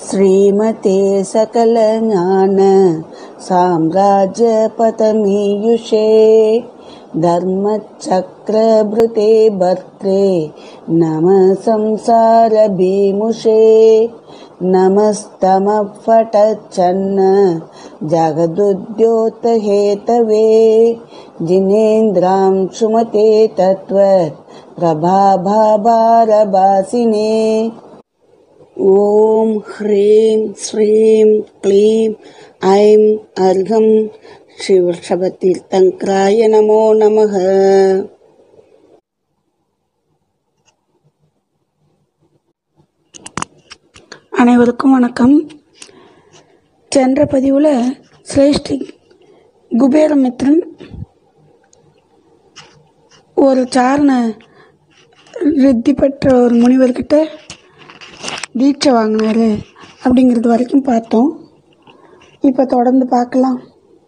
श्रीमते सकलज्ञान साम्राज्यपतमीयुषे धर्मचक्रभृते भर्त्रे नमः संसारभीमुषे नमस्तमः फटच्छन्न जगदुद्योतहेतवे जिनेन्द्रां सुमते तत्त्वत् प्रभाभारभासिने ॐ ह्रीं श्रीं क्लीं ऐं अर्घं शिवशबतीर्थङ्कराय नमो नमः அனைவருக்கும் வணக்கம் சென்ற பதிவில் சிரேஷ்டி குபேரமித்ரன் ஒரு சாரண ரித்தி பெற்ற ஒரு முனிவர்கிட்ட தீட்சை வாங்கினாரு அப்படிங்கிறது வரைக்கும் பார்த்தோம் இப்போ தொடர்ந்து பார்க்கலாம்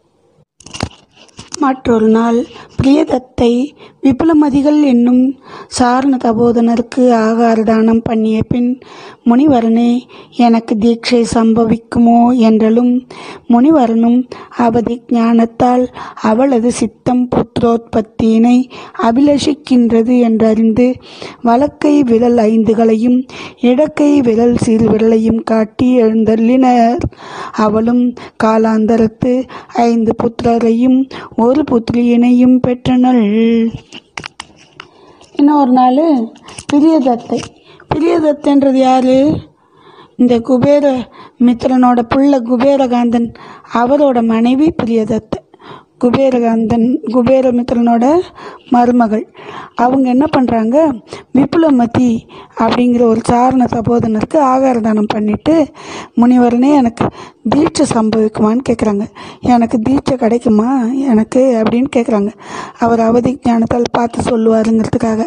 மற்றொரு நாள் பிரியதத்தை விபுலமதிகள் என்னும் சாரண தபோதனருக்கு ஆகார தானம் பண்ணிய பின் முனிவரனே எனக்கு தீட்சை சம்பவிக்குமோ என்றலும் முனிவரனும் அவதி ஞானத்தால் அவளது சித்தம் புத்திரோத்பத்தியினை அபிலஷிக்கின்றது என்றறிந்து வலக்கை விரல் ஐந்துகளையும் இடக்கை விரல் சிறு விரலையும் காட்டி எழுந்தள்ளினர் அவளும் காலாந்தரத்து ஐந்து புத்திரரையும் ஒரு புத்திரியினையும் பெற்றனள் இன்னொரு நாள் பிரியதத்தை பிரியதத்தைன்றது யாரு இந்த குபேர மித்திரனோட புள்ள குபேரகாந்தன் அவரோட மனைவி பிரியதத்தை குபேரகாந்தன் குபேரமித்திரனோட மருமகள் அவங்க என்ன பண்ணுறாங்க விபுலமதி அப்படிங்கிற ஒரு சாரண சபோதனருக்கு ஆகார தானம் பண்ணிட்டு முனிவரனே எனக்கு தீட்சை சம்பவிக்குமான்னு கேட்குறாங்க எனக்கு தீட்சை கிடைக்குமா எனக்கு அப்படின்னு கேட்குறாங்க அவர் அவதி ஞானத்தால் பார்த்து சொல்லுவாருங்கிறதுக்காக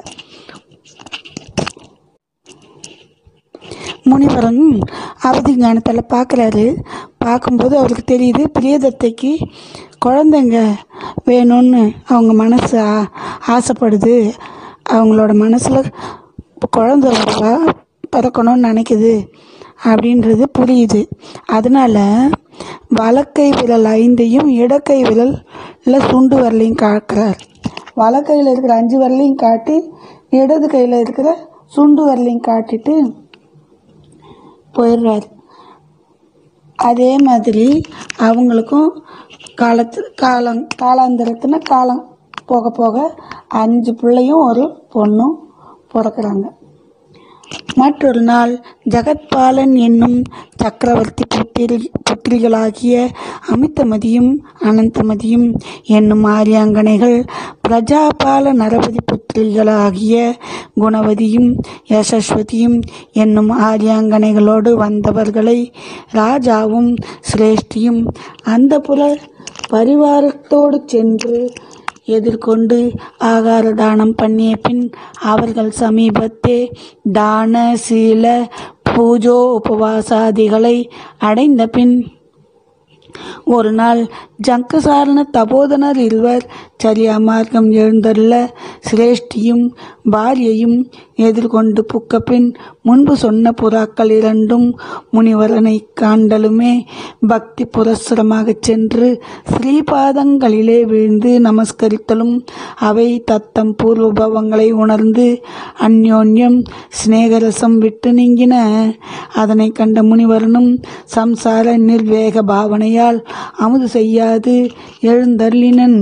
முனிவரன் அவதி ஞானத்தில் பார்க்குறாரு பார்க்கும்போது அவருக்கு தெரியுது பிரியதத்தைக்கு குழந்தைங்க வேணும்னு அவங்க மனசு ஆ ஆசைப்படுது அவங்களோட மனசில் குழந்தை வ- பிறக்கணும்னு நினைக்குது அப்படின்றது புரியுது அதனால் வலக்கை விரல் ஐந்தையும் இடக்கை விரலில் சுண்டு வரலையும் காட்டுறார் வலக்கையில் இருக்கிற அஞ்சு வரலையும் காட்டி இடது கையில் இருக்கிற சுண்டு வரலையும் காட்டிட்டு போயிடுறாரு அதே மாதிரி அவங்களுக்கும் காலத்து காலம் காலாந்தரத்துனா காலம் போக போக அஞ்சு பிள்ளையும் ஒரு பொண்ணும் பிறக்கிறாங்க மற்றொரு நாள் ஜகத்பாலன் என்னும் சக்கரவர்த்தி புத்திரி புத்திரிகளாகிய அமித்தமதியும் அனந்தமதியும் என்னும் ஆரியாங்கனைகள் பிரஜாபால நரபதி புத்திரிகளாகிய குணவதியும் யசஸ்வதியும் என்னும் ஆரியாங்கனைகளோடு வந்தவர்களை ராஜாவும் சிரேஷ்டியும் அந்தப்புற பரிவாரத்தோடு சென்று எதிர்கொண்டு ஆகார தானம் பண்ணிய பின் அவர்கள் சமீபத்தே தான சீல பூஜோ உபவாசாதிகளை அடைந்த பின் ஒரு நாள் ஜங்கசாரண தபோதனர் இருவர் சரியா மார்க்கம் எழுந்தருள சிரேஷ்டியும் பாரியையும் எதிர்கொண்டு புக்க பின் முன்பு சொன்ன புறாக்கள் இரண்டும் முனிவரனை காண்டலுமே பக்தி புரஸ்தரமாகச் சென்று ஸ்ரீபாதங்களிலே வீழ்ந்து நமஸ்கரித்தலும் அவை தத்தம் பூர்வபவங்களை உணர்ந்து அந்யோன்யம் சிநேகரசம் விட்டு நீங்கின அதனை கண்ட முனிவரனும் சம்சார நிர்வேக பாவனையால் அமுது செய்யாது எழுந்தருளினன்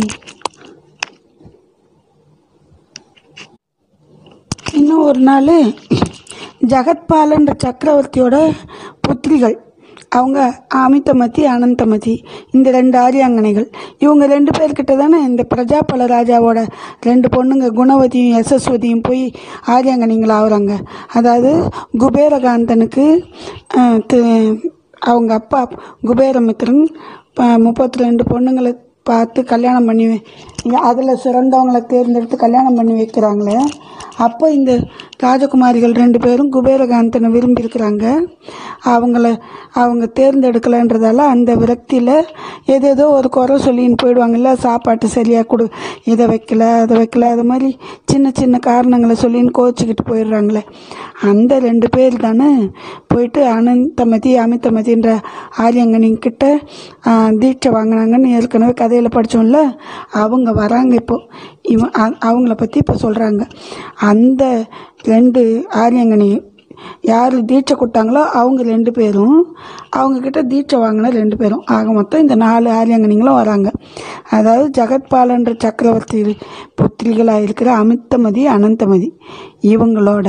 இன்னும் ஒரு நாள் ஜகத்பாலன்ற சக்கரவர்த்தியோட புத்திரிகள் அவங்க அமிதமதி அனந்தமதி இந்த ரெண்டு ஆரியாங்கனைகள் இவங்க ரெண்டு பேர்கிட்ட தானே இந்த பிரஜாபல ராஜாவோட ரெண்டு பொண்ணுங்க குணவதியும் யசஸ்வதியும் போய் ஆரியாங்கனைகள் ஆகுறாங்க அதாவது குபேரகாந்தனுக்கு அஹ், தி- அவங்க அப்பா குபேரமித்திரன் முப்பத்தி ரெண்டு பொண்ணுங்களை பார்த்து கல்யாணம் பண்ணி அதில் சிறந்தவங்களை தேர்ந்தெடுத்து கல்யாணம் பண்ணி வைக்கிறாங்களே அப்போ இந்த ராஜகுமாரிகள் ரெண்டு பேரும் குபேரகாந்தனை விரும்பியிருக்கிறாங்க அவங்கள அவங்க தேர்ந்தெடுக்கலைன்றதால அந்த விரக்தியில் ஏதேதோ ஒரு குறை சொல்லின்னு போயிடுவாங்கல்ல சாப்பாட்டு சரியாக கொடு இதை வைக்கல அதை வைக்கல அது மாதிரி சின்ன சின்ன காரணங்களை சொல்லின்னு கோச்சிக்கிட்டு போயிடுறாங்களே அந்த ரெண்டு பேர் தானே போயிட்டு அனந்தமதி அமித்தமதின்ற ஆரியங்கனிக்கிட்ட தீட்சை வாங்கினாங்கன்னு ஏற்கனவே கதையில் படித்தோம்ல அவங்க வராங்க இப்போ இவன் அ- அவங்கள பற்றி இப்போ சொல்கிறாங்க அந்த ரெண்டு ஆரியங்கனி யார் தீட்சை கொடுத்தாங்களோ அவங்க ரெண்டு பேரும் அவங்கக்கிட்ட தீட்சை வாங்கின ரெண்டு பேரும் ஆக மொத்தம் இந்த நாலு ஆரியங்கனிங்களும் வராங்க அதாவது ஜெகத்பாலன்ற சக்கரவர்த்தி புத்திரிகளாக இருக்கிற அமித்தமதி அனந்தமதி இவங்களோட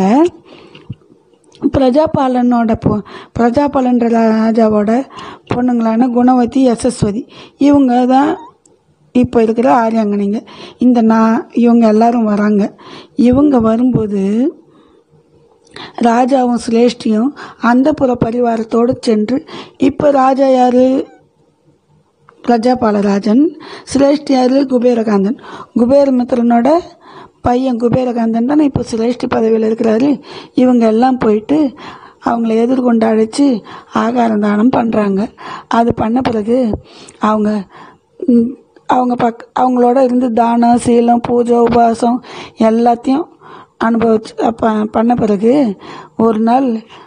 பிரஜாபாலனோட பொ பிரஜாபாலன்ற ராஜாவோட பொண்ணுங்களான குணவதி யசஸ்வதி இவங்க தான் இப்போ இருக்கிற ஆரியாங்கனிங்க இந்த நான் இவங்க எல்லாரும் வராங்க இவங்க வரும்போது ராஜாவும் சிலேஷ்டியும் அந்தப்புற பரிவாரத்தோடு சென்று இப்போ ராஜா யார் பிரஜாபாலராஜன் சிலேஷ்டி யார் குபேரகாந்தன் குபேரமித்திரனோட பையன் குபேரகாந்தன் தானே இப்போ சிலேஷ்டி பதவியில் இருக்கிறாரு இவங்க எல்லாம் போயிட்டு அவங்கள எதிர்கொண்டு அழைச்சி ஆகாரம் தானம் பண்ணுறாங்க அது பண்ண பிறகு அவங்க ம், அவங்க பக் அவங்களோட இருந்து தானம் சீலம் பூஜை உபவாசம் எல்லாத்தையும் அனுபவிச்சு ப பண்ண பிறகு ஒரு நாள்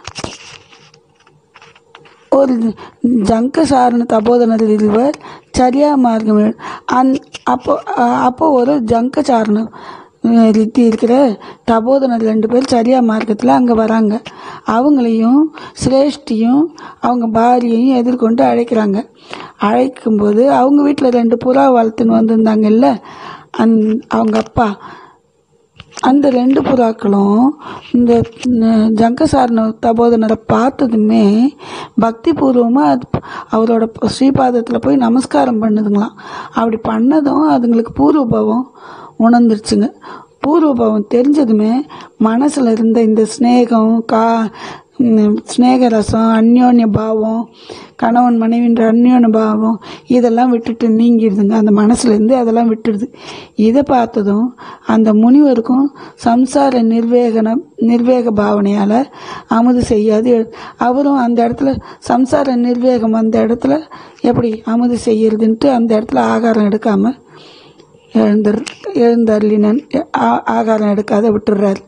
ஒரு ஜங்க சாரண தபோதனர் இருவர் சரியா மார்க்கம் அந் அப்போ அ- அப்போ ஒரு ஜங்க சாரணம் அஹ், ரித்தி இருக்கிற தபோதனர் ரெண்டு பேர் சரியா மார்க்கத்தில் அங்கே வராங்க அவங்களையும் சிரேஷ்டியும் அவங்க பாரியையும் எதிர்கொண்டு அழைக்கிறாங்க அழைக்கும்போது அவங்க வீட்டில் ரெண்டு புறா வளர்த்துன்னு வந்திருந்தாங்கல்ல அந் அவங்க அப்பா அந்த ரெண்டு புறாக்களும் இந்த ந- ஜங்கசாரண தபோதனரை பார்த்ததுமே பக்தி பூர்வமாக அவரோட ஸ்ரீபாதத்தில் போய் நமஸ்காரம் பண்ணுதுங்களாம் அப்படி பண்ணதும் அதுங்களுக்கு பூர்வபாவம் உணர்ந்துருச்சுங்க பூர்வபாவம் தெரிஞ்சதுமே மனசில் இருந்த இந்த ஸ்நேகம் கா ம், ஸ்நேக ரசம் அந்யோன்ய பாவம் கணவன் மனைவின்ற அந்யோன்ய பாவம் இதெல்லாம் விட்டுட்டு நீங்கிடுதுங்க அந்த மனசுலேருந்து அதெல்லாம் விட்டுடுது இதை பார்த்ததும் அந்த முனிவருக்கும் சம்சார நிர்வேகன நிர்வேக பாவனையால் அமுது செய்யாது எழு- அவரும் அந்த இடத்துல சம்சார நிர்வேகம் அந்த இடத்துல எப்படி அமுது செய்யறதுன்ட்டு அந்த இடத்துல ஆகாரம் எடுக்காமல் எழுந்தர் எழுந்தருளினன் ஆ- ஆகாரம் எடுக்காத விட்டுடுறாரு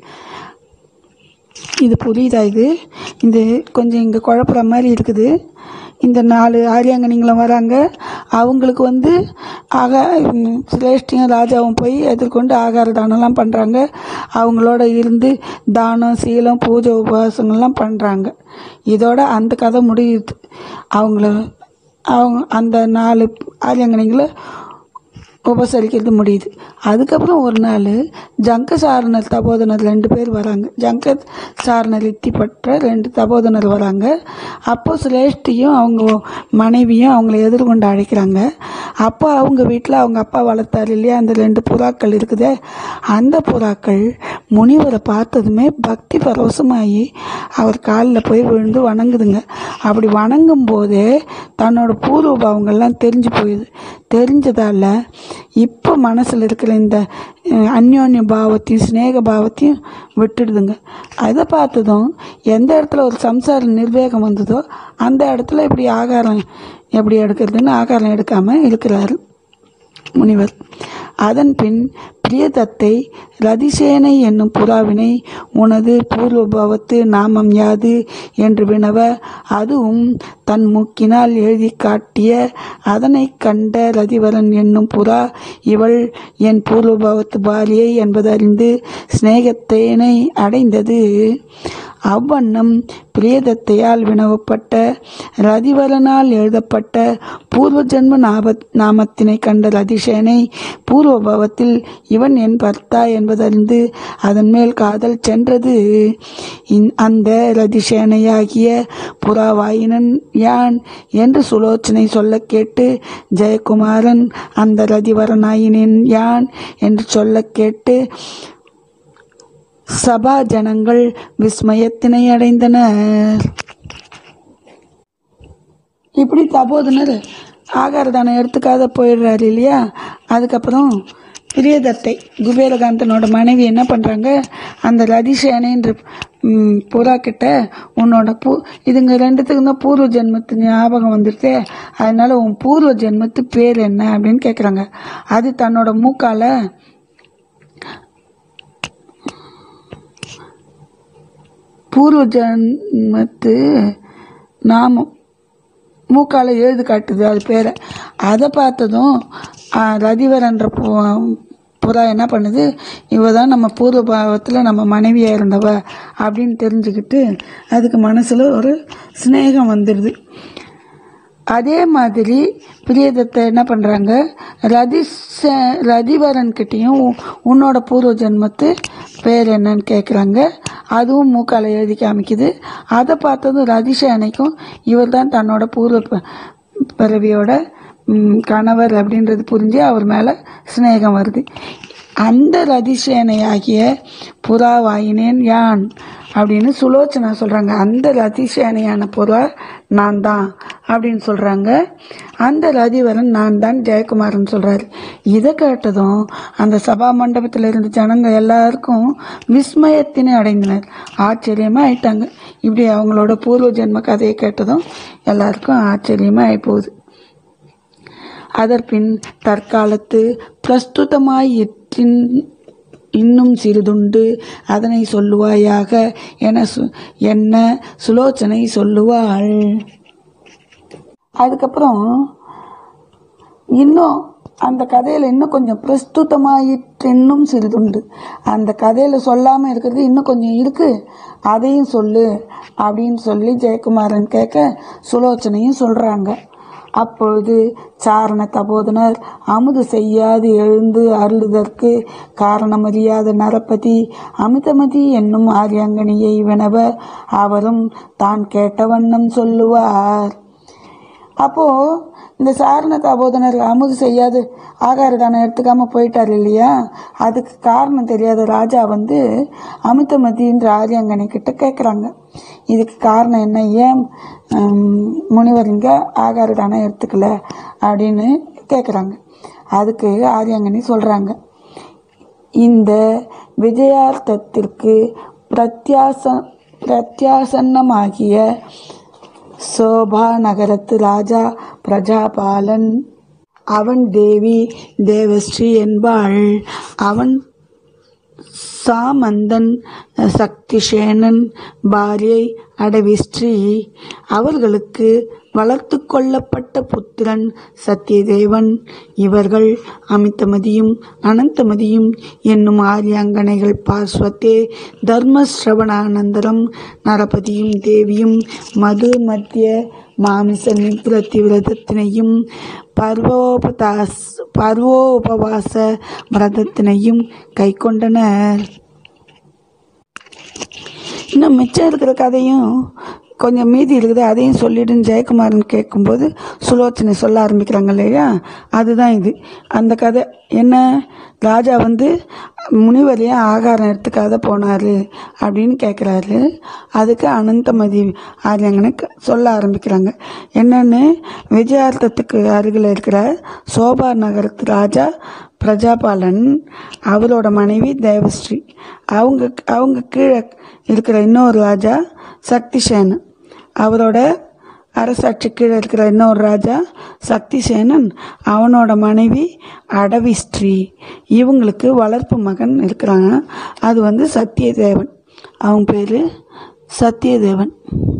இது புரியுதா இது இது கொஞ்சம் இங்கே குழப்புற மாதிரி இருக்குது இந்த நாலு ஆரியாங்கனிங்களும் வராங்க அவங்களுக்கு வந்து ஆகா ம், சிரேஷ்டியும் ராஜாவும் போய் எதிர்கொண்டு ஆகார தானம்லாம் பண்ணுறாங்க அவங்களோட இருந்து தானம் சீலம் பூஜை உபவாசங்கள்லாம் பண்ணுறாங்க இதோட அந்த கதை முடியுது அவங்கள அவங்க அந்த நாலு ஆரியாங்கனிங்களை உபசரிக்கிறது முடியுது அதுக்கப்புறம் ஒரு நாள் ஜங்க சாரணர் தபோதனர் ரெண்டு பேர் வராங்க ஜங்க சாரணர் இத்தி பற்ற ரெண்டு தபோதனர் வராங்க அப்போ சிரேஷ்டியும் அவங்க மனைவியும் அவங்கள எதிர்கொண்டு அழைக்கிறாங்க அப்போ அவங்க வீட்டில் அவங்க அப்பா வளர்த்தாரு இல்லையா அந்த ரெண்டு புறாக்கள் இருக்குதே அந்த புறாக்கள் முனிவரை பார்த்ததுமே பக்தி பரவசமாகி அவர் காலில் போய் விழுந்து வணங்குதுங்க அப்படி வணங்கும் போதே தன்னோட பூர்வ பாவங்கள்லாம் தெரிஞ்சு போயிடுது தெரிஞ்சதால இப்போ மனசில் இருக்கிற இந்த அஹ், அந்யோன்ய பாவத்தையும் சிநேக பாவத்தையும் விட்டுடுதுங்க அதை பார்த்ததும் எந்த இடத்துல ஒரு சம்சார நிர்வேகம் வந்ததோ அந்த இடத்துல இப்படி ஆகாரம் எப்படி எடுக்கிறதுன்னு ஆகாரம் எடுக்காமல் இருக்கிறாரு முனிவர் அதன் பின் பிரியதத்தை ரதிசேனை என்னும் புறாவினை உனது பூர்வபாவத்து நாமம் யாது என்று வினவ அதுவும் தன் மூக்கினால் எழுதி காட்டிய அதனை கண்ட ரதிவரன் என்னும் புறா இவள் என் பூர்வபாவத்து பாரியை என்பதறிந்து சிநேகத்தேனை அடைந்தது அவ்வண்ணம் பிரியதத்தையால் வினவப்பட்ட ரதிவரனால் எழுதப்பட்ட பூர்வ ஜென்ம நாப நாமத்தினை கண்ட ரதிசேனை பூர்வ பவத்தில் இவன் என் பர்த்தா என்பதறிந்து அதன் மேல் காதல் சென்றது இந்- அந்த ரதிசேனையாகிய புறாவாயினன் யான் என்று சுலோச்சனை சொல்ல கேட்டு ஜெயக்குமாரன் அந்த ரதிவரனாயினேன் யான் என்று சொல்ல கேட்டு சபா ஜனங்கள் விஸ்மயத்தினை அடைந்தனர் இப்படி தபோதனர் ஆகார தானம் எடுத்துக்காத போயிடுறாரு இல்லையா அதுக்கப்புறம் பிரியதத்தை குபேரகாந்தனோட மனைவி என்ன பண்ணுறாங்க அந்த ரதிசேனைன்ற ம், புறா கிட்ட உன்னோட பூ இதுங்க ரெண்டுத்துக்கும் தான் பூர்வ ஜென்மத்து ஞாபகம் வந்துருச்சே அதனால உன் பூர்வ ஜென்மத்து பேர் என்ன அப்படின்னு கேட்குறாங்க அது தன்னோட மூக்கால பூர்வ ஜென்மத்து நாமம் மூக்கால எழுது காட்டுது அது பேரை அதை பார்த்ததும் ஆ, ரதிவரன்ற பு- புறா என்ன பண்ணுது இவ தான் நம்ம பூர்வ பாவத்தில் நம்ம மனைவியாக இருந்தவ அப்படின்னு தெரிஞ்சுக்கிட்டு அதுக்கு மனசில் ஒரு சிநேகம் வந்துடுது அதே மாதிரி பிரியதத்தை என்ன பண்ணுறாங்க ரதி ரதிவரன்கிட்டையும் உன்னோட பூர்வ ஜென்மத்து பேர் என்னன்னு கேட்குறாங்க அதுவும் மூக்கால எழுதி காமிக்குது அதை பார்த்ததும் ரதிசேனைக்கும் இவர் தான் தன்னோட பூர்வ ப- பிறவியோட ம், கணவர் அப்படின்றது புரிஞ்சு அவர் மேலே சிநேகம் வருது அந்த ரதிசேனையாகிய புறாவாயினேன் யான் அப்படின்னு சுலோச்சனா சொல்கிறாங்க அந்த ரதிசேனையான புறா நான் தான் அப்படின்னு சொல்கிறாங்க அந்த ரதிவரன் நான் தான் ஜெயக்குமார்னு சொல்கிறாரு இதை கேட்டதும் அந்த சபா மண்டபத்தில் இருந்த ஜனங்க எல்லாருக்கும் விஸ்மயத்தினை அடைந்தனர் ஆச்சரியமாக ஆயிட்டாங்க இப்படி அவங்களோட பூர்வ ஜென்ம கதையை கேட்டதும் எல்லாருக்கும் ஆச்சரியமாக ஆகிப்போகுது அதற்பின் தற்காலத்து பிரஸ்துதமாய் இற்றின் இன்னும் சிறிதுண்டு அதனை சொல்லுவாயாக என சு என்ன சுலோச்சனை சொல்லுவாள் அதுக்கப்புறம் இன்னும் அந்த கதையில் இன்னும் கொஞ்சம் பிரஸ்துதமாயிற்று இன்னும் சிறிதுண்டு அந்த கதையில் சொல்லாமல் இருக்கிறது இன்னும் கொஞ்சம் இருக்குது அதையும் சொல்லு அப்படின்னு சொல்லி ஜெயக்குமாரன் கேட்க சுலோச்சனையும் சொல்கிறாங்க அப்பொழுது சாரண தபோதனர் அமுது செய்யாது எழுந்து அருளுதற்கு காரணமறியாத நரபதி அமிதமதி என்னும் ஆரியங்கனியை வினவ அவரும் தான் கேட்ட வண்ணம் சொல்லுவார் அப்போ இந்த சாரண தபோதனர் அமுது செய்யாது ஆகார தானம் எடுத்துக்காம போயிட்டார் இல்லையா அதுக்கு காரணம் தெரியாத ராஜா வந்து அமிதமதின்ற ஆரியங்கனை கிட்ட கேட்குறாங்க இதுக்கு காரணம் என்ன ஏன் ஹம், முனிவர் இங்கே ஆகார தானம் எடுத்துக்கல அப்படின்னு கேட்குறாங்க அதுக்கு ஆரியங்கனி சொல்கிறாங்க இந்த விஜயார்த்தத்திற்கு பிரத்யாச பிரத்யாசன்னமாகிய சோபா நகரத்து ராஜா பிரஜாபாலன் அவன் தேவி தேவஸ்ரீ என்பாள் அவன் சாமந்தன் சக்திசேனன் பாரியை அடவிஸ்ரீ அவர்களுக்கு வளர்த்து கொள்ளப்பட்ட புத்திரன் சத்தியதேவன் இவர்கள் அமித்தமதியும் அனந்தமதியும் என்னும் ஆரியாங்கனைகள் பார்ஸ்வத்தே தர்மஸ்ரவணானந்தரம் நரபதியும் தேவியும் மது மத்திய மாமிச நிவிரத்தி விரதத்தினையும் பர்வோபதாஸ் பர்வோபவாச விரதத்தினையும் கை கொண்டனர் இன்னும் மிச்சம் இருக்கிற கதையும் கொஞ்சம் மீதி இருக்குது அதையும் சொல்லிடுன்னு ஜெயக்குமாரன் கேட்கும்போது சுலோச்சனை சொல்ல ஆரம்பிக்கிறாங்க இல்லையா அதுதான் இது அந்த கதை என்ன ராஜா வந்து முனிவர் ஏன் ஆகாரம் எடுத்துக்காத போனார் அப்படின்னு கேட்குறாரு அதுக்கு அனந்தமதி ஆரியங்கனுக்கு சொல்ல ஆரம்பிக்கிறாங்க என்னன்னு விஜயார்த்தத்துக்கு அருகில் இருக்கிற சோபா நகரத்து ராஜா பிரஜாபாலன் அவரோட மனைவி தேவஸ்ரீ அவங்க அவங்க கீழே இருக்கிற இன்னொரு ராஜா சக்திசேனன் அவரோட அரசாட்சி கீழே இருக்கிற இன்னொரு ராஜா சக்திசேனன் அவனோட மனைவி அடவிஸ்ரீ இவங்களுக்கு வளர்ப்பு மகன் இருக்கிறாங்க அது வந்து சத்தியதேவன் அவங்க பேர் சத்தியதேவன்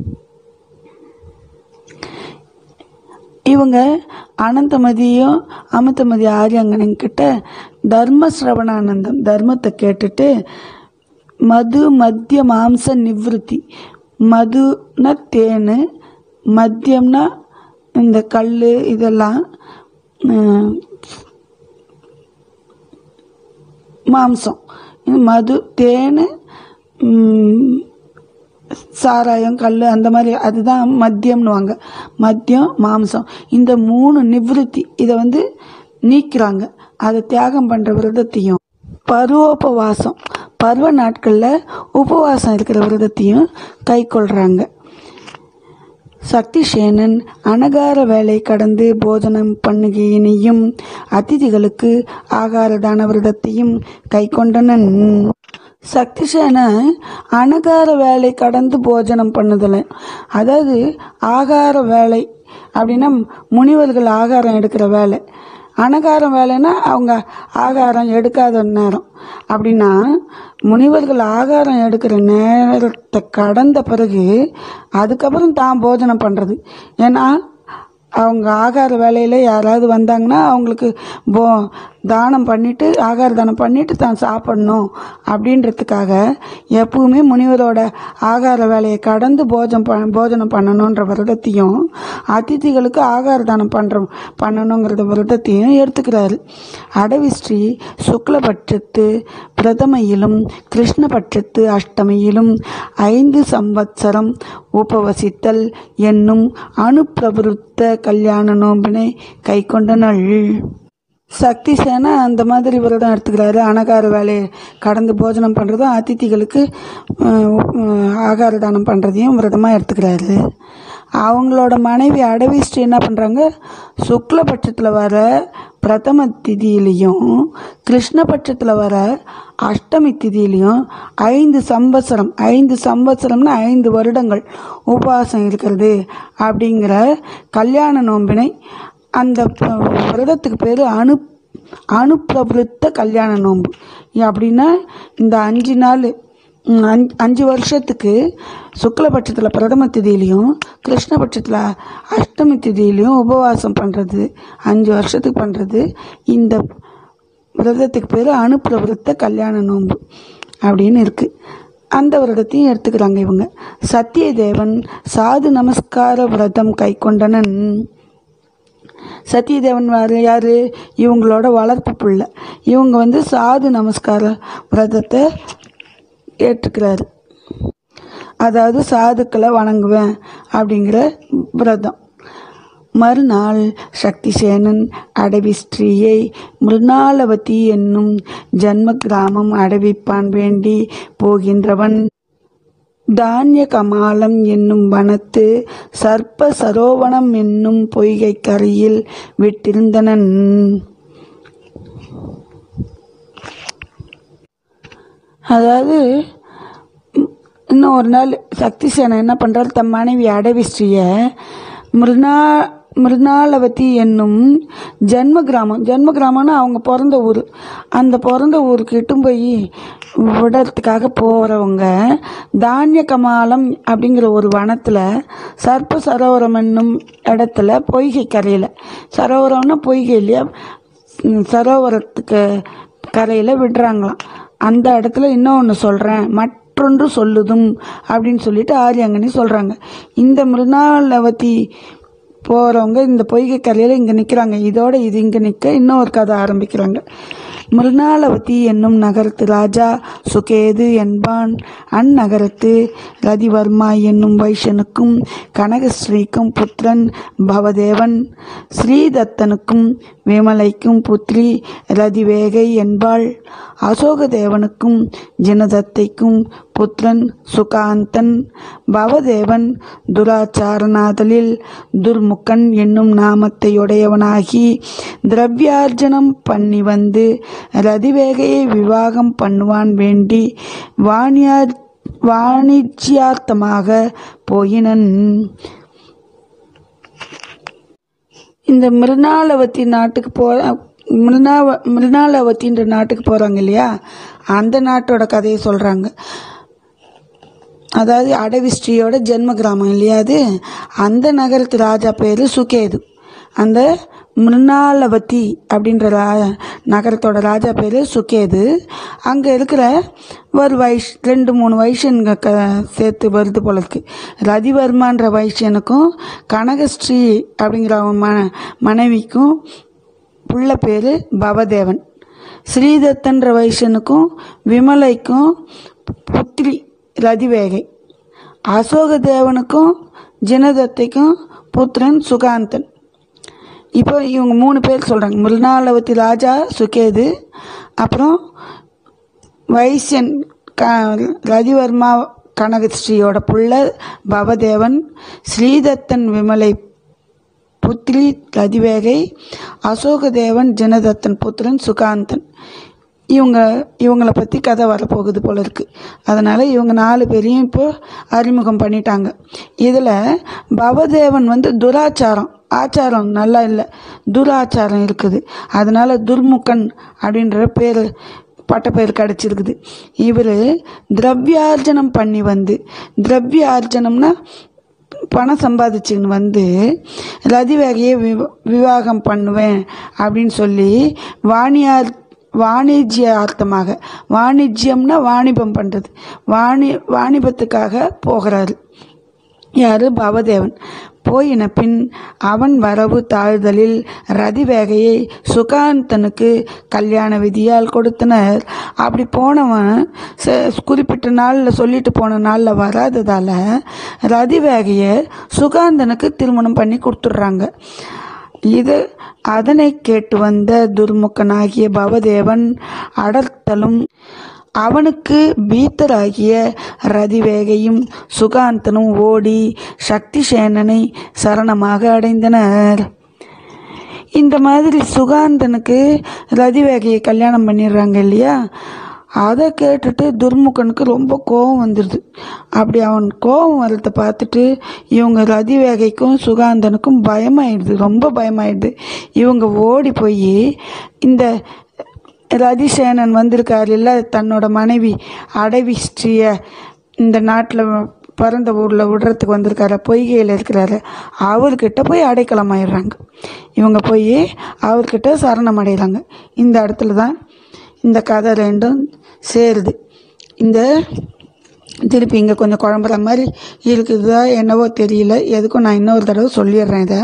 இவங்க அனந்தமதியும் அமிர்தமதி ஆரியங்கனின் கிட்ட தர்ம சிரவணானந்தம் தர்மத்தை கேட்டுட்டு மது மத்திய மாம்ச நிவிருத்தி மதுனா தேன் மத்தியம்னா இந்த கல் இதெல்லாம் உம், மாம்சம் இது மது தேன் உம், சாராயம் கல் அந்த மாதிரி அதுதான் மத்தியம்னுவாங்க மத்தியம் மாம்சம் இந்த மூணு நிவிருத்தி இதை வந்து நீக்கிறாங்க அதை தியாகம் பண்ணுற விரதத்தையும் பருவோபவாசம் பருவ நாட்களில் உபவாசம் இருக்கிற விரதத்தையும் கை கொள்கிறாங்க சக்திசேனன் அனகார வேலை கடந்து போஜனம் பண்ணுகையினையும் அதிதிகளுக்கு ஆகார தான விரதத்தையும் கைக்கொண்டனன் சக்திசேன அனகார வேலை கடந்து போஜனம் பண்ணுதலை அதாவது ஆகார வேலை அப்படின்னா முனிவர்கள் ஆகாரம் எடுக்கிற வேலை அனகாரம் வேலைன்னா அவங்க ஆகாரம் எடுக்காத நேரம் அப்படின்னா முனிவர்கள் ஆகாரம் எடுக்கிற நேரத்தை கடந்த பிறகு அதுக்கப்புறம் தான் போஜனம் பண்ணுறது ஏன்னா அவங்க ஆகார வேலையில் யாராவது வந்தாங்கன்னா அவங்களுக்கு போ தானம் பண்ணிட்டு ஆகார தானம் பண்ணிட்டு தான் சாப்பிடணும் அப்படின்றதுக்காக எப்பவுமே முனிவரோட ஆகார வேலையை கடந்து போஜனம் ப போஜனம் பண்ணணுன்ற விரதத்தையும் அதிதிகளுக்கு ஆகார தானம் பண்ணுற பண்ணணுங்கிறத விரதத்தையும் எடுத்துக்கிறாரு அடவிஸ்ரீ சுக்லபட்சத்து பிரதமையிலும் கிருஷ்ணபட்சத்து அஷ்டமியிலும் ஐந்து சம்பத்சரம் உபவசித்தல் என்னும் அணுப்பிரவருத்த கல்யாண நோம்பினை கை கொண்ட நாள் சக்தி சேனா அந்த மாதிரி விரதம் எடுத்துக்கிறாரு அனகார வேலையை கடந்து போஜனம் பண்ணுறதும் அதிதிகளுக்கு அஹ், உம், ஆகார தானம் பண்ணுறதையும் விரதமாக எடுத்துக்கிறாரு அவங்களோட மனைவி அடவிஸ்ரீ என்ன பண்ணுறாங்க சுக்லபட்சத்தில் வர பிரதம திதியிலையும் கிருஷ்ணபட்சத்தில் வர அஷ்டமி திதியிலையும் ஐந்து சம்பத்சரம் ஐந்து சம்பத்சரம்னா ஐந்து வருடங்கள் உபவாசம் இருக்கிறது அப்படிங்கிற கல்யாண நோம்பினை அந்த ப- விரதத்துக்கு பேர் அணு அணுப்பிரவருத்த கல்யாண நோன்பு அப்படின்னா இந்த அஞ்சு நாள் ம், அஞ்சு அஞ்சு வருஷத்துக்கு சுக்லபட்சத்தில் பிரதம திதியிலையும் கிருஷ்ணபட்சத்தில் அஷ்டமி திதியிலையும் உபவாசம் பண்ணுறது அஞ்சு வருஷத்துக்கு பண்ணுறது இந்த விரதத்துக்கு பேர் அணுப்பிரவருத்த கல்யாண நோன்பு அப்படின்னு இருக்குது அந்த விரதத்தையும் எடுத்துக்கிறாங்க இவங்க சத்தியதேவன் சாது நமஸ்கார விரதம் கை கொண்டனன் சத்தியதேவன் வேறு யார் இவங்களோட வளர்ப்பு பிள்ளை இவங்க வந்து சாது நமஸ்கார விரதத்தை ஏற்றுக்கிறாரு அதாவது சாதுக்களை வணங்குவேன் அப்படிங்கிற விரதம் மறுநாள் சக்திசேனன் அடவி ஸ்ரீயை மிருணாலவதி என்னும் ஜன்ம கிராமம் அடைவிப்பான் வேண்டி போகின்றவன் தானிய கமாலம் என்னும் வனத்து சர்ப்ப சரோவணம் என்னும் பொய்கை கரையில் விட்டிருந்தனன் அதாவது ம், இன்னும் ஒரு நாள் சக்தி சேனை என்ன பண்ணுறாரு தம் மனைவி அடவிஸ்ரீய மிருணா மிருணாலவதி என்னும் ஜென்ம கிராமம் ஜென்ம கிராமம்னா அவங்க பிறந்த ஊர் அந்த பிறந்த ஊருக்கு இட்டும் போய் விடறதுக்காக போகிறவங்க தானிய கமாலம் அப்படிங்கிற ஒரு வனத்தில் சர்ப்ப சரோவரம் என்னும் இடத்துல பொய்கை கரையில் சரோவரம்னா பொய்கை இல்லையா ம், சரோவரத்துக்கு கரையில் விடுறாங்களாம் அந்த இடத்துல இன்னொன்று சொல்கிறேன் மற்றொன்று சொல்லுதும் அப்படின்னு சொல்லிட்டு ஆரியாங்கனி சொல்கிறாங்க இந்த மிருணாலவதி போகிறவங்க இந்த பொய்கை கரையில் இங்கே நிற்கிறாங்க இதோட இது இங்கே நிற்க இன்னொரு கதை ஆரம்பிக்கிறாங்க மிருணாலவதி என்னும் நகரத்து ராஜா சுகேது என்பான் அந்நகரத்து ரதிவர்மா என்னும் வைஷ்யனுக்கும் கனகஸ்ரீக்கும் புத்திரன் பவதேவன் ஸ்ரீதத்தனுக்கும் விமலைக்கும் புத்ரி ரதிவேகை என்பாள் அசோகதேவனுக்கும் ஜினதத்தைக்கும் புத்திரன் சுகாந்தன் பவதேவன் துராச்சாரநாதலில் துர்முகன் என்னும் நாமத்தையுடையவனாகி திரவியார்ஜனம் பண்ணி வந்து ரதிவேகையை விவாகம் பண்ணுவான் வேண்டி வாணியார் வாணிஜ்யார்த்தமாக போயினன் இந்த மிருணாலவதி நாட்டுக்கு போ மிருணாவ மிருணாலவதின்ற நாட்டுக்கு போகிறாங்க இல்லையா அந்த நாட்டோட கதையை சொல்கிறாங்க அதாவது அடவிஸ்ரீயோட ஜென்ம கிராமம் இல்லையா அது அந்த நகரத்து ராஜா பேர் சுகேது அந்த மிருணாலவதி அப்படின்ற ரா நகரத்தோட ராஜா பேர் சுகேது அங்கே இருக்கிற ஒரு வைஷ் ரெண்டு மூணு வைஷ்யனுங்க க சேர்த்து வருது போல இருக்கு ரதிவர்மான்ற வைஷ்யனுக்கும் கனகஸ்ரீ அப்படிங்கிற அவன் ம மனைவிக்கும் புள்ள பேர் பவதேவன் ஸ்ரீதத்தன்ற வைஷ்யனுக்கும் விமலைக்கும் புத்திரி ரதிவேகை அசோகதேவனுக்கும் ஜினதத்தைக்கும் புத்திரன் சுகாந்தன் இப்போ இவங்க மூணு பேர் சொல்கிறாங்க மிருணாலவதி ராஜா சுகேது அப்புறம் வைசியன் க ரதிவர்மா கனகஸ்ரீயோட புள்ள பவதேவன் ஸ்ரீதத்தன் விமலை புத்ரி ரதிவேகை அசோகதேவன் ஜனதத்தன் புத்திரன் சுகாந்தன் இவங்க இவங்கள பற்றி கதை வரப்போகுது போல இருக்கு அதனால் இவங்க நாலு பேரையும் இப்போ அறிமுகம் பண்ணிட்டாங்க இதில் பவதேவன் வந்து துராச்சாரம் ஆச்சாரம் நல்லா இல்லை துராச்சாரம் இருக்குது அதனால் துர்முகன் அப்படின்ற பேர் பட்டப்பெயர் கிடச்சிருக்குது இவர் திரவியார்ஜனம் பண்ணி வந்து திரவியார்ஜனம்னா பணம் சம்பாதிச்சுன்னு வந்து ரதிவேகையை விவ விவாகம் பண்ணுவேன் அப்படின்னு சொல்லி வாணியார் வாணிஜ்யார்த்தமாக வாணிஜ்யம்னா வாணிபம் பண்ணுறது வாணி வாணிபத்துக்காக போகிறாரு யாரு பவதேவன் போயின பின் அவன் வரவு தாழ்தலில் ரதிவேகையை சுகாந்தனுக்கு கல்யாண விதியால் கொடுத்தனர் அப்படி போனவன் ச- குறிப்பிட்ட நாளில் சொல்லிட்டு போன நாளில் வராததால் ரதிவேகையை சுகாந்தனுக்கு திருமணம் பண்ணி கொடுத்துட்றாங்க இது அதனை கேட்டு வந்த துர்முகனாகிய பவதேவன் அடர்த்தலும் அவனுக்கு பீத்தராகிய ரதிவேகையும் சுகாந்தனும் ஓடி சக்திசேனனை சரணமாக அடைந்தனர் இந்த மாதிரி சுகாந்தனுக்கு ரதிவேகையை கல்யாணம் பண்ணிடுறாங்க இல்லையா அதை கேட்டுட்டு துர்முகனுக்கு ரொம்ப கோபம் வந்துடுது அப்படி அவன் கோபம் வரதை பார்த்துட்டு இவங்க ரதிவேகைக்கும் சுகாந்தனுக்கும் பயமாயிடுது ரொம்ப பயமாயிடுது இவங்க ஓடி போய் இந்த ரதிசேனன் வந்திருக்காரு இல்லை தன்னோட மனைவி அடவி ஸ்ரீய இந்த நாட்டில் பிறந்த ஊரில் விடுறதுக்கு வந்திருக்காரு பொய்கையில் இருக்கிறாரு அவர்கிட்ட போய் அடைக்கலம் ஆயிடுறாங்க இவங்க போய் அவர்கிட்ட சரணம் அடைகிறாங்க இந்த இடத்துல தான் இந்த கதை ரெண்டும் சேருது இந்த திருப்பி இங்கே கொஞ்சம் குழம்புற மாதிரி இருக்குதா என்னவோ தெரியல எதுக்கும் நான் இன்னொரு தடவை சொல்லிடுறேன் இதை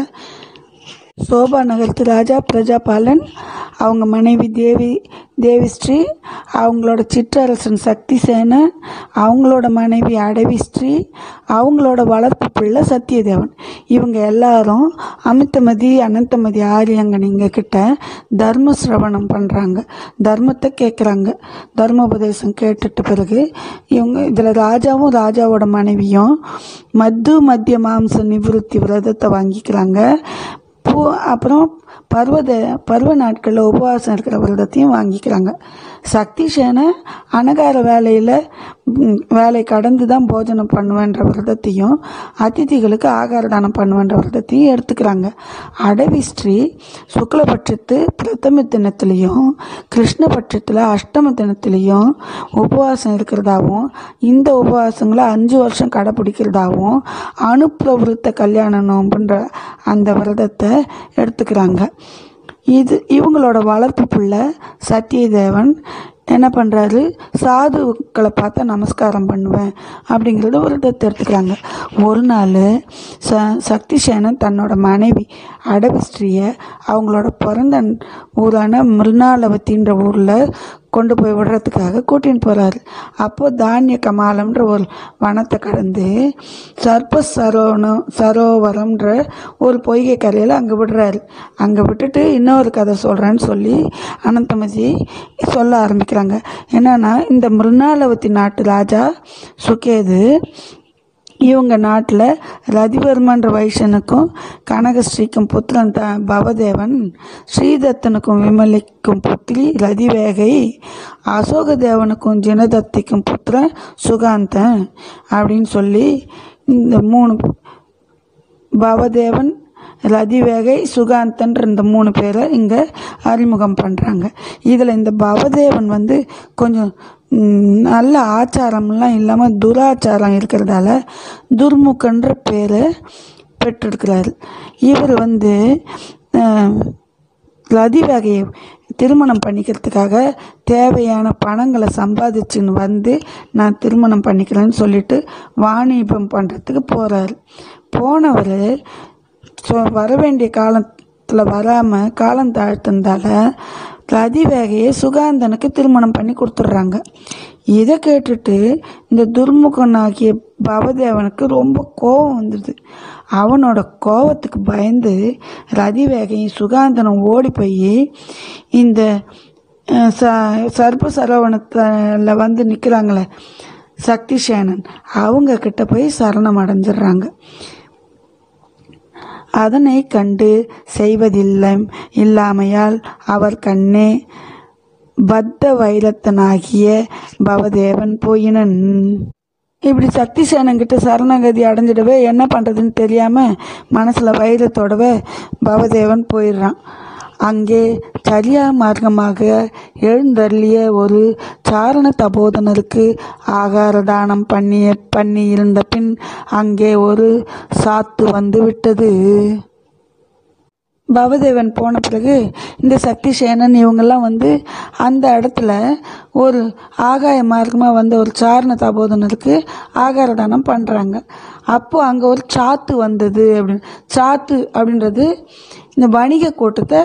சோபா நகரத்து ராஜா பிரஜாபாலன் அவங்க மனைவி தேவி தேவிஸ்ரீ அவங்களோட சிற்றரசன் சக்தி சேனன் அவங்களோட மனைவி அடவிஸ்ரீ அவங்களோட வளர்ப்பு பிள்ளை சத்தியதேவன் இவங்க எல்லாரும் அமித்தமதி அனந்தமதி ஆரியங்கனிங்க கிட்ட தர்ம சிரவணம் பண்ணுறாங்க தர்மத்தை கேட்குறாங்க தர்மோபதேசம் கேட்டுட்ட பிறகு இவங்க இதில் ராஜாவும் ராஜாவோட மனைவியும் மத்து மத்திய மாம்ச நிவிருத்தி விரதத்தை வாங்கிக்கிறாங்க பூ அப்புறம் பர்வத பருவ நாட்களில் உபவாசம் இருக்கிற விரதத்தையும் வாங்கிக்கிறாங்க சக்தி சேனை அனகார வேலையில் ம், வேலை கடந்து தான் போஜனம் பண்ணுவேன்ற விரதத்தையும் அதிதிகளுக்கு ஆகார தானம் பண்ணுவேன்ற விரதத்தையும் எடுத்துக்கிறாங்க அடவி ஸ்ரீ சுக்லபட்சத்து பிரதம தினத்துலேயும் கிருஷ்ணபட்சத்தில் அஷ்டம தினத்துலேயும் உபவாசம் இருக்கிறதாவும் இந்த உபவாசங்களை அஞ்சு வருஷம் கடைப்பிடிக்கிறதாவும் அனுப்பிரவருத்த கல்யாண நோம்புன்ற அந்த விரதத்தை எடுத்துக்கிறாங்க இது இவங்களோட வளர்ப்பு பிள்ளை சத்தியதேவன் என்ன பண்ணுறாரு சாதுக்களை பார்த்தா நமஸ்காரம் பண்ணுவேன் அப்படிங்கிறத விரதத்தை எடுத்துக்கிறாங்க ஒரு நாள் ச சக்தி சேனன் தன்னோட மனைவி அடவிஸ்ரீயை அவங்களோட பிறந்த ஊரான மிருணாலவத்தின்ற ஊரில் கொண்டு போய் விடுறதுக்காக கூட்டின்னு போகிறாரு அப்போ தானிய கமாலம்ன்ற ஒரு வனத்தை கடந்து சர்ப்ப சரோனம் சரோவரம்ன்ற ஒரு பொய்கை கரையில் அங்கே விடுறாரு அங்கே விட்டுட்டு இன்னொரு கதை சொல்கிறேன்னு சொல்லி அனந்தமதி சொல்ல ஆரம்பிக்கிறாங்க என்னன்னா இந்த மிருணாலவதி நாட்டு ராஜா சுகேது இவங்க நாட்டில் ரதிவர்மன்ற வைசனுக்கும் கனகஸ்ரீக்கும் புத்திரன் த பவதேவன் ஸ்ரீதத்தனுக்கும் விமலிக்கும் புத்திரி ரதிவேகை அசோகதேவனுக்கும் ஜனதத்திக்கும் புத்திரன் சுகாந்தன் அப்படின்னு சொல்லி இந்த மூணு பவதேவன் ரதிவேகை சுகாந்தன்ற இந்த மூணு பேரை இங்கே அறிமுகம் பண்ணுறாங்க இதில் இந்த பவதேவன் வந்து கொஞ்சம் ம், நல்ல ஆச்சாரம்லாம் இல்லாமல் துராச்சாரம் இருக்கிறதால துர்முகன்ற பேரை பெற்றிருக்கிறாரு இவர் வந்து அஹ், ரதிவகையை திருமணம் பண்ணிக்கிறதுக்காக தேவையான பணங்களை சம்பாதிச்சுன்னு வந்து நான் திருமணம் பண்ணிக்கிறேன்னு சொல்லிட்டு வாணிபம் பண்ணுறதுக்கு போகிறாரு போனவர் ஸோ வர வேண்டிய காலத்தில் வராமல் காலம் தாழ்த்தினதால ரதிவேகையை சுகாந்தனுக்கு திருமணம் பண்ணி கொடுத்துட்றாங்க இதை கேட்டுட்டு இந்த துர்முகனாகிய பவதேவனுக்கு ரொம்ப கோபம் வந்துடுது அவனோட கோபத்துக்கு பயந்து ரதிவேகையும் சுகாந்தனும் ஓடி போய் இந்த அஹ், ச சர்ப்ப சரவணத்தில் வந்து நிற்கிறாங்களே சக்தி சேனன் அவங்க கிட்ட போய் சரணம் அடைஞ்சிடுறாங்க அதனை கண்டு செய்வதில்லை இல்லாமையால் அவர் கண்ணே பத்த வைரத்தனாகிய பவதேவன் போயினன் இப்படி சக்தி சேனங்கிட்ட சரணகதி அடைஞ்சிடவே என்ன பண்ணுறதுன்னு தெரியாமல் மனசில் வைரத்தோடவே பவதேவன் போயிடுறான் அங்கே சரியா மார்க்கமாக எழுந்தருளிய ஒரு சாரண தபோதனருக்கு ஆகார தானம் பண்ணிய பண்ணி இருந்த பின் அங்கே ஒரு சாத்து வந்து விட்டது பவதேவன் போன பிறகு இந்த சக்தி சேனன் இவங்கெல்லாம் வந்து அந்த இடத்துல ஒரு ஆகாய மார்க்கமாக வந்த ஒரு சாரண தபோதனருக்கு ஆகார தானம் பண்ணுறாங்க அப்போ அங்கே ஒரு சாத்து வந்தது அப்படின்னு சாத்து அப்படின்றது இந்த வணிக கூட்டத்தை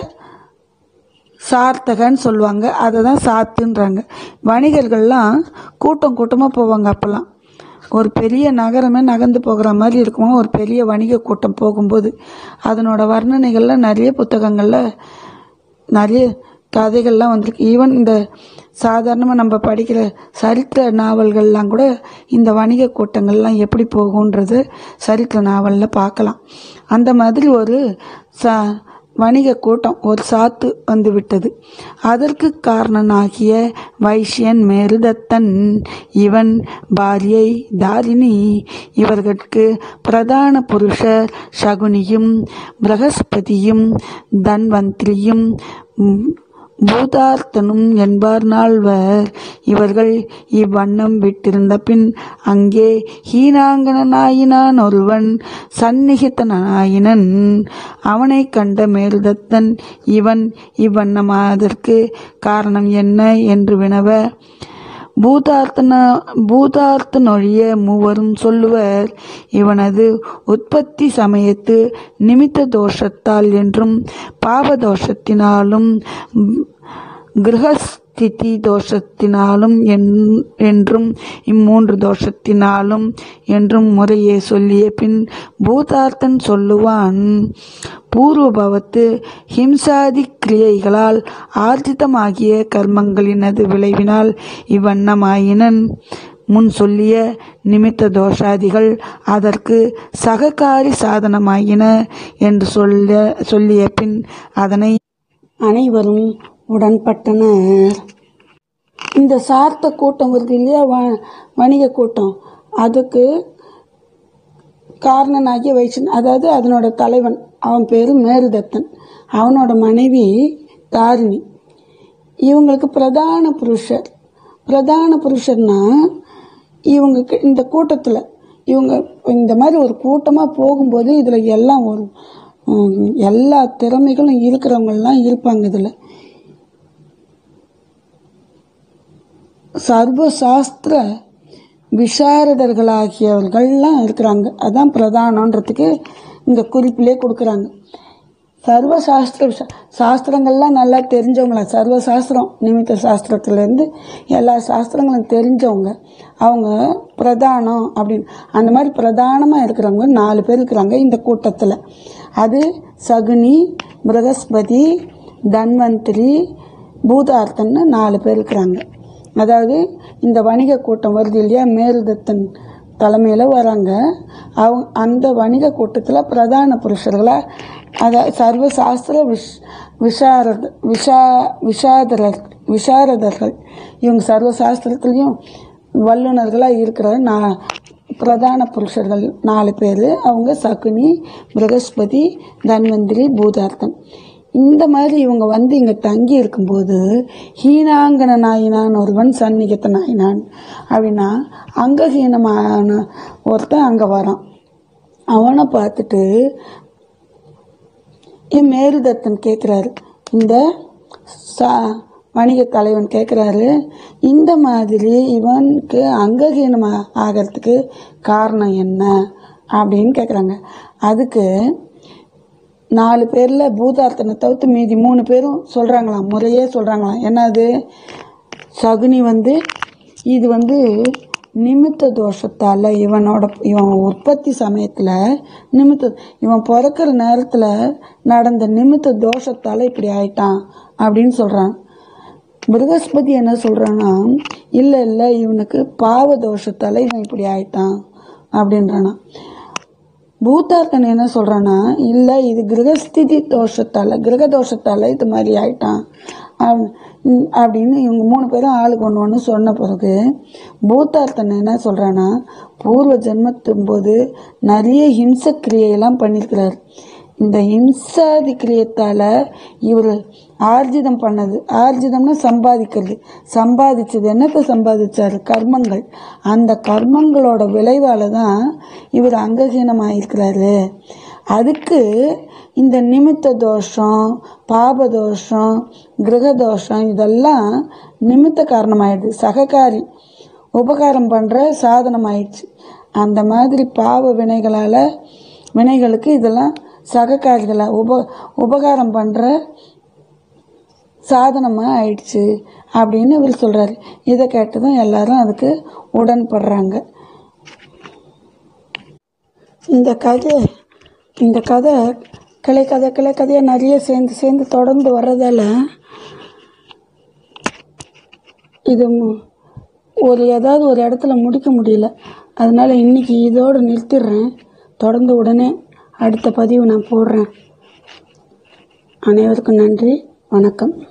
சார்த்தகன்னு சொல்லுவாங்க அதை தான் சாத்துன்றாங்க வணிகர்கள்லாம் கூட்டம் கூட்டமாக போவாங்க அப்போல்லாம் ஒரு பெரிய நகரமே நகர்ந்து போகிற மாதிரி இருக்குமா ஒரு பெரிய வணிக கூட்டம் போகும்போது அதனோட வர்ணனைகள்லாம் நிறைய புத்தகங்களில் நிறைய கதைகள்லாம் வந்திருக்கு ஈவன் இந்த சாதாரணமாக நம்ம படிக்கிற சரித்திர நாவல்கள்லாம் கூட இந்த வணிக கூட்டங்கள்லாம் எப்படி போகுன்றது சரித்திர நாவலில் பார்க்கலாம் அந்த மாதிரி ஒரு ச வணிக கூட்டம் ஒரு சாத்து வந்து விட்டது அதற்கு காரணனாகிய வைஷ்யன் மேருதத்தன் இவன் பாரியை தாரிணி இவர்களுக்கு பிரதான புருஷர் சகுனியும் பிரகஸ்பதியும் தன்வந்திரியும் ம், பூதார்த்தனும் என்பார் நால்வர் இவர்கள் இவ்வண்ணம் விட்டிருந்த பின் அங்கே ஹீனாங்கனாயினான் ஒருவன் சந்நிகிதனாயினன் அவனை கண்ட மேருதத்தன் இவன் இவ்வண்ணமாதற்கு காரணம் என்ன என்று வினவ பூதார்த்தன பூதார்த்தனொழிய மூவரும் சொல்லுவர் இவனது உற்பத்தி சமயத்து நிமித்த தோஷத்தால் என்றும் பாவ தோஷத்தினாலும் ம், கிரகஸ்திதி தோஷத்தினாலும் என்- என்றும் இம்மூன்று தோஷத்தினாலும் என்றும் முறையே சொல்லிய பின் பூதார்த்தன் சொல்லுவான் பூர்வபவத்து ஹிம்சாதி கிரியைகளால் ஆர்ஜிதமாகிய கர்மங்களினது விளைவினால் இவ்வண்ணமாயினன் முன் சொல்லிய நிமித்த தோஷாதிகள் அதற்கு சககாரி சாதனமாயின என்று சொல்ல சொல்லிய பின் அதனை அனைவரும் உடன்பட்டனர் இந்த சார்த்த கூட்டம் வருது இல்லையா வ வணிக கூட்டம் அதுக்கு காரணனாகிய வைசன் அதாவது அதனோட தலைவன் அவன் பேர் மேருதத்தன் அவனோட மனைவி தாரிணி இவங்களுக்கு பிரதான புருஷர் பிரதான புருஷர்னா இவங்க கி- இந்த கூட்டத்தில் இவங்க இந்த மாதிரி ஒரு கூட்டமாக போகும்போது இதில் எல்லாம் ஒரு ம், எல்லா திறமைகளும் இருக்கிறவங்கெல்லாம் இருப்பாங்க இதில் சர்வசாஸ்திர விசாரதர்களாகியவர்கள்லாம் இருக்கிறாங்க அதான் பிரதானன்றதுக்கு இந்த குறிப்பிலே கொடுக்குறாங்க சர்வசாஸ்திர விஷ சாஸ்திரங்கள்லாம் நல்லா தெரிஞ்சவங்களா சர்வசாஸ்திரம் நிமித்த சாஸ்திரத்துலேருந்து எல்லா சாஸ்திரங்களும் தெரிஞ்சவங்க அவங்க பிரதானம் அப்படின்னு அந்த மாதிரி பிரதானமாக இருக்கிறவங்க நாலு பேர் இருக்கிறாங்க இந்த கூட்டத்தில் அது சகுனி பிரகஸ்பதி தன்வந்திரி பூதார்த்தன்னு நாலு பேர் இருக்கிறாங்க அதாவது இந்த வணிக கூட்டம் வருது இல்லையா மேருதத்தன் தலைமையில் வராங்க அவங்க அந்த வணிக கூட்டத்தில் பிரதான புருஷர்களாக அதாவது சர்வசாஸ்திர விஷ் விஷாரத விஷா விஷாதரர் விஷாரதர்கள் இவங்க சர்வசாஸ்திரத்துலேயும் வல்லுநர்களாக இருக்கிற நான் பிரதான புருஷர்கள் நாலு பேர் அவங்க சகுனி பிரகஸ்பதி தன்வந்திரி பூதார்த்தன் இந்த மாதிரி இவங்க வந்து இங்கே தங்கி இருக்கும்போது ஹீனாங்கன நாயினான் ஒருவன் சந்நிகத்த நாயினான் அப்படின்னா அங்கஹீனமான ஒருத்தன் அங்கே வரான் அவனை பார்த்துட்டு என் மேருதத்தன் கேட்குறாரு இந்த சா வணிக தலைவன் கேட்குறாரு இந்த மாதிரி இவனுக்கு அங்கஹீனம் ஆ- ஆகிறதுக்கு காரணம் என்ன அப்படின்னு கேட்குறாங்க அதுக்கு நாலு பேரில் பூதார்த்தனை தவிர்த்து மீதி மூணு பேரும் சொல்கிறாங்களாம் முறையே சொல்கிறாங்களாம் என்னது சகுனி வந்து இது வந்து நிமித்த தோஷத்தால் இவனோட இவன் உற்பத்தி சமயத்தில் நிமித்த இவன் பிறக்கிற நேரத்தில் நடந்த நிமித்த தோஷத்தால் இப்படி ஆயிட்டான் அப்படின்னு சொல்கிறான் ப்ரகஸ்பதி என்ன சொல்கிறான்னா இல்லை இல்லை இவனுக்கு பாவ தோஷத்தால் இவன் இப்படி ஆயிட்டான் அப்படின்றானா பூத்தார்த்தன் என்ன சொல்கிறான்னா இல்லை இது கிரகஸ்திதி தோஷத்தால் கிரக தோஷத்தால் இது மாதிரி ஆயிட்டான் அப்~ ம், அப்படின்னு இவங்க மூணு பேரும் ஆளுக்கு ஒன்று ஒன்று சொன்ன பிறகு பூத்தார்த்தன் என்ன சொல்கிறான்னா பூர்வ ஜென்மத்தும் போது நிறைய ஹிம்ச கிரியையெல்லாம் பண்ணியிருக்கிறார் இந்த ஹிம்சாதி கிரியத்தால் இவர் ஆர்ஜிதம் பண்ணது ஆர்ஜிதம்னா சம்பாதிக்கிறது சம்பாதிச்சது என்னத்தை சம்பாதிச்சார் கர்மங்கள் அந்த கர்மங்களோட விளைவால் தான் இவர் அங்ககீனமாயிருக்கிறாரு அதுக்கு இந்த நிமித்த தோஷம் பாப தோஷம் கிரக தோஷம் இதெல்லாம் நிமித்த காரணமாயிடுது சககாரி உபகாரம் பண்ணுற சாதனம் ஆயிடுச்சு அந்த மாதிரி பாவ வினைகளால் வினைகளுக்கு இதெல்லாம் சககாரிகளாக உப உபகாரம் பண்ணுற சாதனமாக ஆயிடுச்சு அப்படின்னு இவர் சொல்கிறாரு இதை கேட்டதும் எல்லாரும் அதுக்கு உடன்படுறாங்க இந்த கதை இந்த கதை கிளை கதை கிளை கதையாக நிறைய சேர்ந்து சேர்ந்து தொடர்ந்து வர்றதால இது மு- ஒரு ஏதாவது ஒரு இடத்துல முடிக்க முடியல அதனால இன்னைக்கு இதோடு நிறுத்திடுறேன் தொடர்ந்து உடனே அடுத்த பதிவு நான் போடுறேன் அனைவருக்கும் நன்றி வணக்கம்